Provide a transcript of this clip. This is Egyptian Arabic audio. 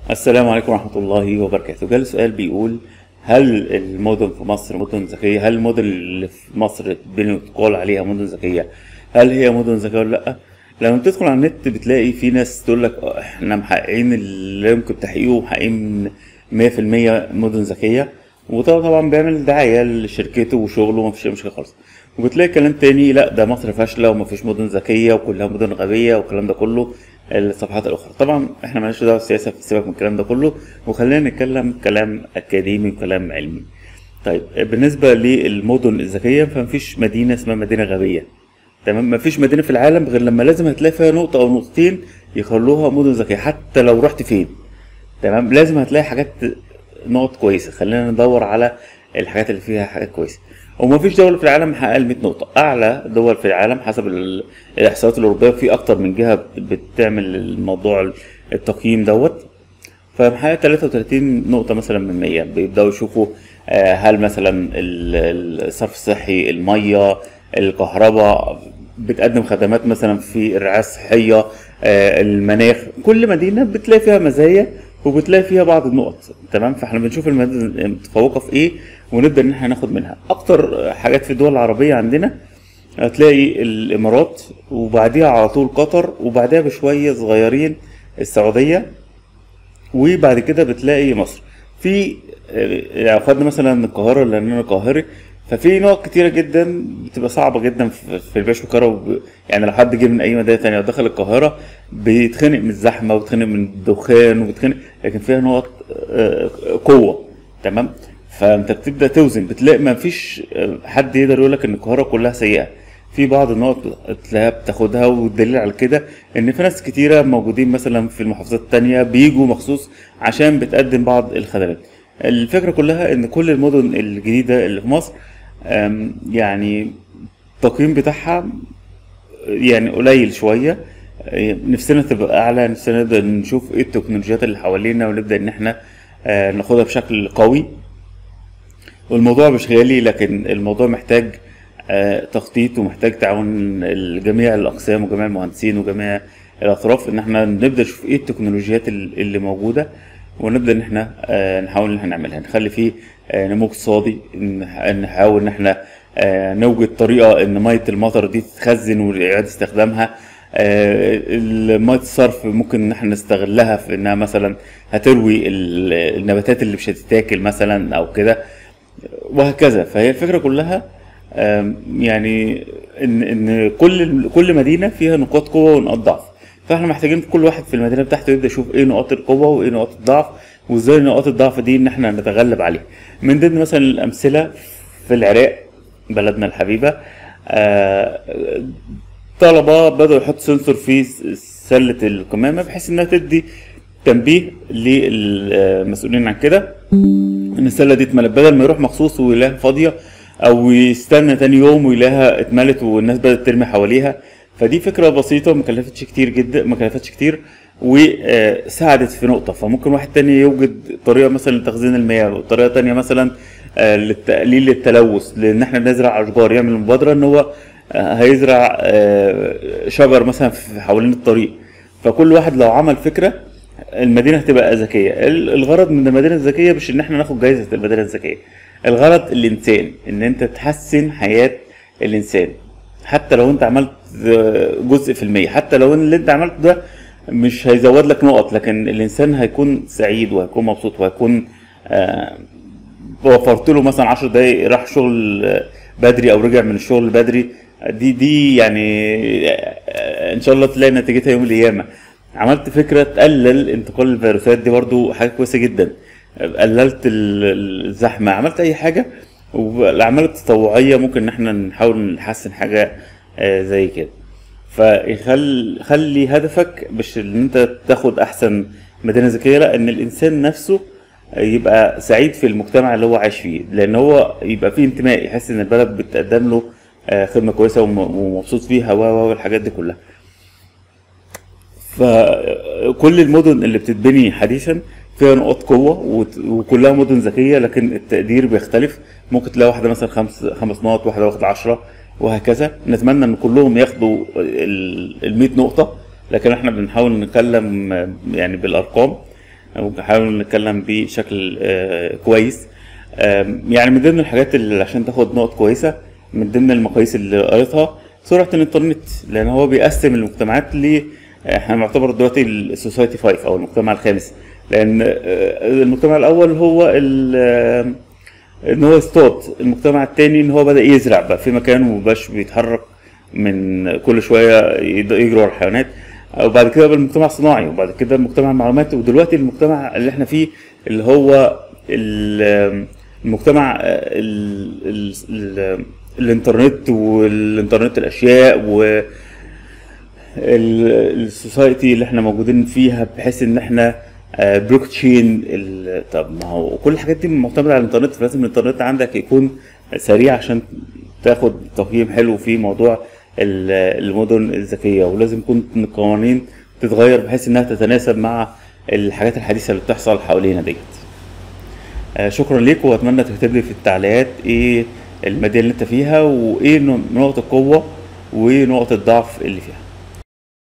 السلام عليكم ورحمة الله وبركاته جالي سؤال بيقول هل المدن في مصر مدن ذكية هل المدن اللي في مصر بين وتقال عليها مدن ذكية هل هي مدن ذكية ولا لأ لما بتدخل على النت بتلاقي في ناس تقول لك آه، احنا محققين اللي يمكن تحقيقه ومحققين 100% مدن ذكية وده طبعا بيعمل دعاية لشركته وشغله ومفيش أي مشكلة خالص وبتلاقي كلام تاني لا ده مصر فاشلة ومفيش مدن ذكية وكلها مدن غبية والكلام ده كله الصفحات الأخرى طبعا احنا مالناش دعوة بالسياسة سيبك من الكلام ده كله وخلينا نتكلم كلام أكاديمي وكلام علمي طيب بالنسبة للمدن الذكية فمفيش مدينة اسمها مدينة غبية تمام مفيش مدينة في العالم غير لما لازم هتلاقي فيها نقطة أو نقطتين يخلوها مدن ذكية حتى لو رحت فين تمام لازم هتلاقي حاجات نقط كويسة خلينا ندور على الحاجات اللي فيها حاجات كويسة ومفيش دولة في العالم محققة ال 100 نقطة أعلى دول في العالم حسب ال- الإحصائيات الأوروبية في أكتر من جهة بتعمل الموضوع التقييم دوت فمحقق 33 نقطة مثلا من 100 بيبدأوا يشوفوا آه، هل مثلا ال- الصرف الصحي المية الكهرباء بتقدم خدمات مثلا في الرعاية الصحية آه، المناخ كل مدينة بتلاقي فيها مزايا وبتلاقي فيها بعض النقط تمام فاحنا بنشوف المدن المتفوقة في ايه ونبدأ ان احنا ناخد منها اكتر حاجات في الدول العربية عندنا هتلاقي الامارات وبعديها على طول قطر وبعدها بشوية صغيرين السعودية وبعد كده بتلاقي مصر في آه، لو خدنا مثلا القاهرة لأن أنا قاهري ففي نقط كتيرة جدا بتبقى صعبة جدا في في الباشا والقاهرة وب- يعني لو حد جه من أي مدينة تانية ودخل القاهرة بيتخنق من الزحمة وبيتخنق من الدخان وبيتخنق لكن فيها نقط آه، قوة تمام فأنت بتبدأ توزن بتلاقي ما فيش آه، حد يقدر يقول لك إن القاهرة كلها سيئة في بعض النقط تلاقيها بتاخدها والدليل على كده ان في ناس كتيره موجودين مثلا في المحافظات التانية بيجوا مخصوص عشان بتقدم بعض الخدمات الفكره كلها ان كل المدن الجديده اللي في مصر أم، يعني التقييم بتاعها يعني قليل شويه أه، نفسنا تبقى اعلى نفسنا نقدر نشوف ايه التكنولوجيات اللي حوالينا ونبدا ان احنا أه، ناخدها بشكل قوي والموضوع مش غالي لكن الموضوع محتاج آه، تخطيط ومحتاج تعاون جميع الاقسام وجميع المهندسين وجميع الاطراف ان احنا نبدا نشوف ايه التكنولوجيات ال- اللي موجوده ونبدا ان احنا آه، نحاول ان احنا نعملها نخلي فيه آه، نمو اقتصادي نح- نحاول ان احنا آه، نوجد طريقه ان ميه المطر دي تتخزن واعاده استخدامها آه، ميه الصرف ممكن ان احنا نستغلها في انها مثلا هتروي ال- النباتات اللي مش هتتاكل مثلا او كده وهكذا فهي الفكره كلها آم، يعني ان ان كل كل مدينه فيها نقاط قوه ونقاط ضعف فاحنا محتاجين كل واحد في المدينه بتاعته يبدا يشوف ايه نقاط القوه وايه نقاط الضعف وازاي نقاط الضعف دي ان احنا نتغلب عليها من ضمن مثلا الامثله في العراق بلدنا الحبيبه آه، طلبه بدأوا يحطوا سنسور في سله القمامه بحيث انها تدي تنبيه للمسؤولين عن كده ان السله دي اتملت بدل ما يروح مخصوص ويلاقيها فاضيه او يستنى تاني يوم ويلاقيها اتملت والناس بدات ترمي حواليها فدي فكره بسيطه ما كلفتش كتير جدا ما كلفتش كتير وساعدت في نقطه فممكن واحد تاني يوجد طريقه مثلا لتخزين المياه وطريقه تانية مثلا آه، للتقليل التلوث لان احنا بنزرع اشجار يعمل مبادره ان هو آه، هيزرع آه، شجر مثلا في حوالين الطريق فكل واحد لو عمل فكره المدينه هتبقى ذكيه ال- الغرض من المدينه الذكيه مش ان احنا ناخد جايزه المدينه الذكيه الغرض الانسان ان انت تحسن حياه الانسان حتى لو انت عملت آه، جزء في المية حتى لو ان اللي انت عملته ده مش هيزود لك نقط لكن الانسان هيكون سعيد وهيكون مبسوط وهيكون آه، وفرت له مثلا 10 دقايق راح شغل آه، بدري او رجع من الشغل بدري دي دي يعني آه، ان شاء الله تلاقي نتيجتها يوم القيامه عملت فكره تقلل انتقال الفيروسات دي برضو حاجه كويسه جدا قللت ال- الزحمه عملت اي حاجه والاعمال التطوعيه ممكن ان احنا نحاول نحسن حاجه آه، زي كده فخل خلي هدفك مش ان انت تاخد احسن مدينه ذكيه لا ان الانسان نفسه يبقى سعيد في المجتمع اللي هو عايش فيه لان هو يبقى فيه انتماء يحس ان البلد بتقدم له آه، خدمه كويسه وم- ومبسوط فيها و و والحاجات دي كلها فكل المدن اللي بتتبني حديثا فيها نقاط قوة وت- وكلها مدن ذكية لكن التقدير بيختلف ممكن تلاقي واحدة مثلا خمس خمس نقط واحدة واخدة عشرة وهكذا نتمنى ان كلهم ياخدوا ال 100 نقطة لكن احنا بنحاول نتكلم يعني بالارقام ونحاول نتكلم بشكل آه، كويس آم، يعني من ضمن الحاجات اللي عشان تاخد نقط كويسه من ضمن المقاييس اللي قريتها سرعه الانترنت لان هو بيقسم المجتمعات ل احنا نعتبر دلوقتي السوسايتي 5 او المجتمع الخامس لان آه، المجتمع الاول هو ال- آه، ان هو يصطاد المجتمع التاني ان هو بدا يزرع بقى في مكانه ومبقاش بيتحرك من كل شويه يد- يجري ورا الحيوانات وبعد كده بقى المجتمع الصناعي وبعد كده المجتمع المعلوماتي ودلوقتي المجتمع اللي احنا فيه اللي هو ال- المجتمع ال ال ال الانترنت والانترنت الاشياء و ال- السوسايتي اللي احنا موجودين فيها بحيث ان احنا آه، بلوك تشين ال- طب ما هو كل الحاجات دي معتمده على الانترنت فلازم الانترنت عندك يكون سريع عشان تاخد تقييم حلو في موضوع ال- المدن الذكيه ولازم يكون القوانين تتغير بحيث انها تتناسب مع الحاجات الحديثه اللي بتحصل حوالينا ديت آه، شكرا ليك واتمنى تكتب لي في التعليقات ايه المدينه اللي انت فيها وايه نقط القوه ونقط الضعف اللي فيها